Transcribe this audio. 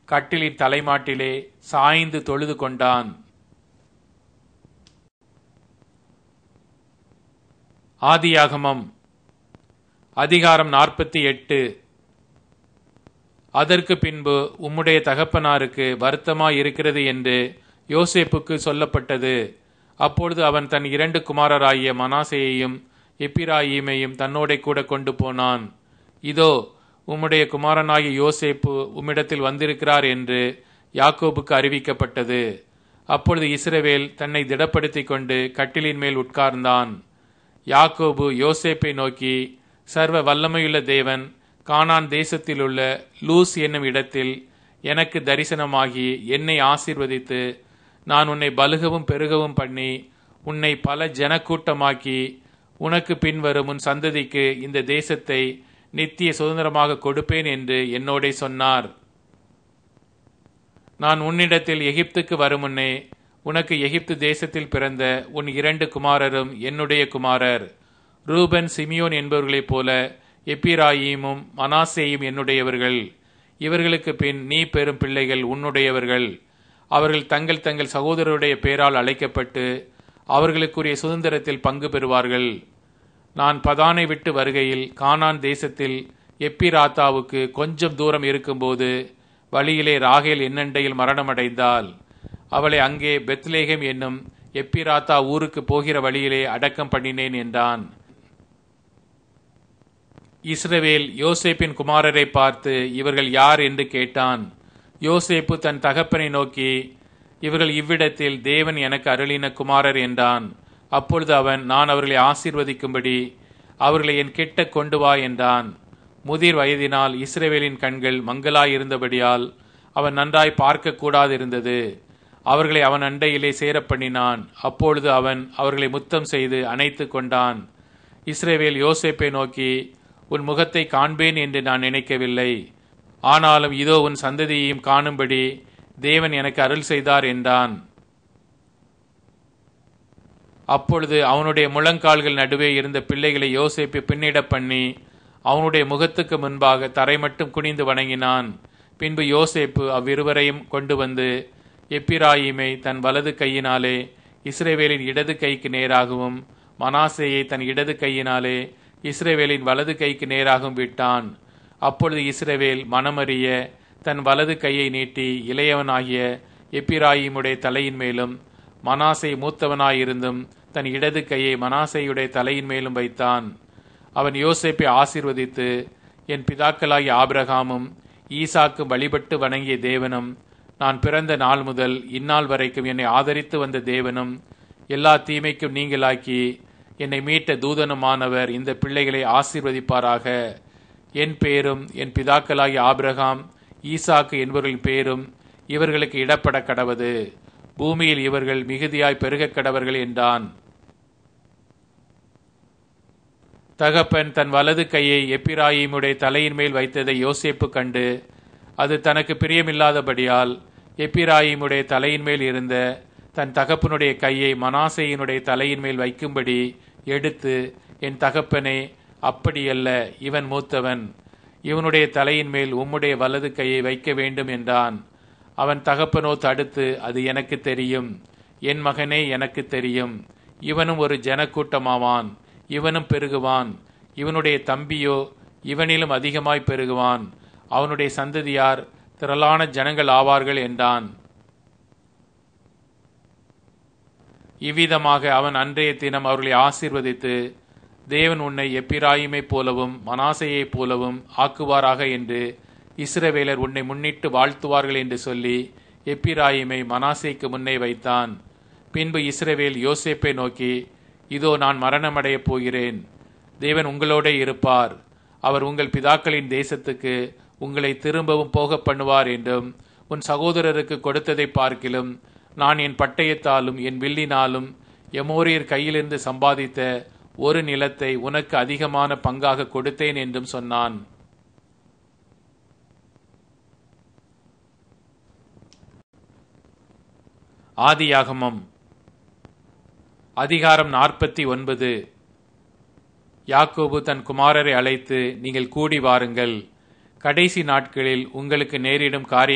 கட்டிலின் தலைமாட்டிலே சாய்ந்து தொழுது கொண்டான் ஆதியாகமம் அதிகாரம் நாற்பத்தி எட்டு அதற்கு பின்பு உம்முடைய தகப்பனாருக்கு வருத்தமாய் இருக்கிறது என்று யோசேப்புக்கு சொல்லப்பட்டது அப்பொழுது அவன் தன் இரண்டு குமாரராகிய மனாசேயையும் எப்பிராயீமையும் தன்னோடே கூட கொண்டு போனான் இதோ உம்முடைய குமாரனாகிய யோசேப்பு உம்மிடத்தில் வந்திருக்கிறார் என்று யாக்கோபுக்கு அறிவிக்கப்பட்டது அப்பொழுது இஸ்ரவேல் தன்னை திடப்படுத்திக் கொண்டு கட்டிலின் மேல் உட்கார்ந்தான் யாக்கோபு யோசேப்பை நோக்கி சர்வ வல்லமையுள்ள தேவன் கானான் தேசத்திலுள்ள லூஸ் என்னும் இடத்தில் எனக்கு தரிசனமாகி என்னை ஆசீர்வதித்து நான் உன்னை பலுகவும் பெருகவும் பண்ணி உன்னை பல ஜனக்கூட்டமாக்கி உனக்கு பின்வரும் உன் சந்ததிக்கு இந்த தேசத்தை நித்திய சுதந்திரமாக கொடுப்பேன் என்று என்னோடே சொன்னார் நான் உன்னிடத்தில் எகிப்துக்கு வரும் முன்னே உனக்கு எகிப்து தேசத்தில் பிறந்த உன் இரண்டு குமாரரும் என்னுடைய குமாரர் ரூபன் சிமியோன் என்பவர்களைப் போல எப்பிராயீமும் மனாசேயும் என்னுடையவர்கள் இவர்களுக்கு பின் நீ பெறும் பிள்ளைகள் உன்னுடையவர்கள் அவர்கள் தங்கள் தங்கள் சகோதரருடைய பேரால் அழைக்கப்பட்டு அவர்களுக்குரிய சுதந்திரத்தில் பங்கு பெறுவார்கள் நான் பதானை விட்டு வருகையில் கானான் தேசத்தில் எப்பிராத்தாவுக்கு கொஞ்சம் தூரம் இருக்கும்போது வழியிலே ராகேல் என்னண்டையில் மரணமடைந்தால் அவளை அங்கே பெத்லேகம் என்னும் எப்பிராத்தா ஊருக்கு போகிற வழியிலே அடக்கம் பண்ணினேன் என்றான் இஸ்ரவேல் யோசேப்பின் குமாரரை பார்த்து இவர்கள் யார் என்று கேட்டான் யோசேப்பு தன் தகப்பனை நோக்கி இவர்கள் இவ்விடத்தில் தேவன் எனக்கு அருளின குமாரர் என்றான் அப்பொழுது அவன் நான் அவர்களை ஆசீர்வதிக்கும்படி அவர்களை என் கிட்ட கொண்டு வா என்றான் முதிர் வயதினால் இஸ்ரவேலின் கண்கள் மங்களாயிருந்தபடியால் அவன் நன்றாய் பார்க்க கூடாதிருந்தது அவர்களை அவன் அண்டையிலே சேரப்பண்ணினான் அப்பொழுது அவன் அவர்களை முத்தம் செய்து அணைத்து கொண்டான் இஸ்ரேவேல் யோசேப்பை நோக்கி உன் முகத்தை காண்பேன் என்று நான் நினைக்கவில்லை ஆனாலும் இதோ உன் சந்ததியையும் காணும்படி தேவன் எனக்கு அருள் செய்தார் என்றான் அப்பொழுது அவனுடைய முழங்கால்கள் நடுவே இருந்த பிள்ளைகளை யோசேப்பு பின்னிட பண்ணி அவனுடைய முகத்துக்கு முன்பாக தரை மட்டும் குனிந்து வணங்கினான் பின்பு யோசேப்பு அவ்விருவரையும் கொண்டு வந்து எப்பிராயிமை தன் வலது கையினாலே இஸ்ரேவேலின் இடது கைக்கு நேராகவும் மனாசேயை தன் இடது கையினாலே இஸ்ரேவேலின் வலது கைக்கு நேராகவும் விட்டான் அப்பொழுது இஸ்ரேவேல் மனமறிய தன் வலது கையை நீட்டி இளையவனாகிய எப்பிராயிமுடைய தலையின் மேலும் மனாசை மூத்தவனாயிருந்தும் தன் இடது கையை மனாசையுடைய தலையின் மேலும் வைத்தான் அவன் யோசேப்பை ஆசீர்வதித்து என் பிதாக்களாகிய ஆபிரகாமும் ஈசாக்கும் வழிபட்டு வணங்கிய தேவனும் நான் பிறந்த நாள் முதல் இந்நாள் வரைக்கும் என்னை ஆதரித்து வந்த தேவனும் எல்லா தீமைக்கும் நீங்களாக்கி என்னை மீட்ட தூதனுமானவர் இந்த பிள்ளைகளை ஆசீர்வதிப்பாராக என் பேரும் என் பிதாக்களாகிய ஆபிரகாம் ஈசாக்கு என்பவர்களின் பேரும் இவர்களுக்கு இடப்பட கடவது பூமியில் இவர்கள் மிகுதியாய் பெருகக் கடவர்கள் என்றான் தகப்பன் தன் வலது கையை எப்பிராயிமுடைய தலையின் மேல் வைத்ததை யோசேப்பு கண்டு அது தனக்கு பிரியமில்லாதபடியால் எப்பிராயிமுடைய தலையின் மேல் இருந்த தன் தகப்பனுடைய கையை மனாசையினுடைய தலையின் மேல் வைக்கும்படி எடுத்து என் தகப்பனே அப்படியல்ல இவன் மூத்தவன் இவனுடைய தலையின் மேல் உம்முடைய வலது கையை வைக்க வேண்டும் என்றான் அவன் தகப்பனோ தடுத்து அது எனக்கு தெரியும் என் மகனே எனக்கு தெரியும் இவனும் ஒரு ஜனக்கூட்டமாவான் இவனும் பெருகுவான் இவனுடைய தம்பியோ இவனிலும் அதிகமாய் பெருகுவான் அவனுடைய சந்ததியார் திரளான ஜனங்கள் ஆவார்கள் என்றான் இவ்விதமாக அவன் அன்றைய தினம் அவர்களை ஆசீர்வதித்து தேவன் உன்னை எப்பிராயுமை போலவும் மனாசையைப் போலவும் ஆக்குவாராக என்று இஸ்ரவேலர் உன்னை முன்னிட்டு வாழ்த்துவார்கள் என்று சொல்லி எப்பிராயிமை மனாசைக்கு முன்னே வைத்தான் பின்பு இஸ்ரவேல் யோசேப்பை நோக்கி இதோ நான் மரணமடையப் போகிறேன் தேவன் உங்களோட இருப்பார் அவர் உங்கள் பிதாக்களின் தேசத்துக்கு உங்களை திரும்பவும் போக பண்ணுவார் என்றும் உன் சகோதரருக்கு கொடுத்ததை பார்க்கிலும் நான் என் பட்டயத்தாலும் என் வில்லினாலும் எமோரியர் கையிலிருந்து சம்பாதித்த ஒரு நிலத்தை உனக்கு அதிகமான பங்காக கொடுத்தேன் என்றும் சொன்னான் ஆதியாகமம் அதிகாரம் நாற்பத்தி ஒன்பது யாக்கோபு தன் குமாரரை அழைத்து நீங்கள் கூடி வாருங்கள் கடைசி நாட்களில் உங்களுக்கு நேரிடும் காரியம்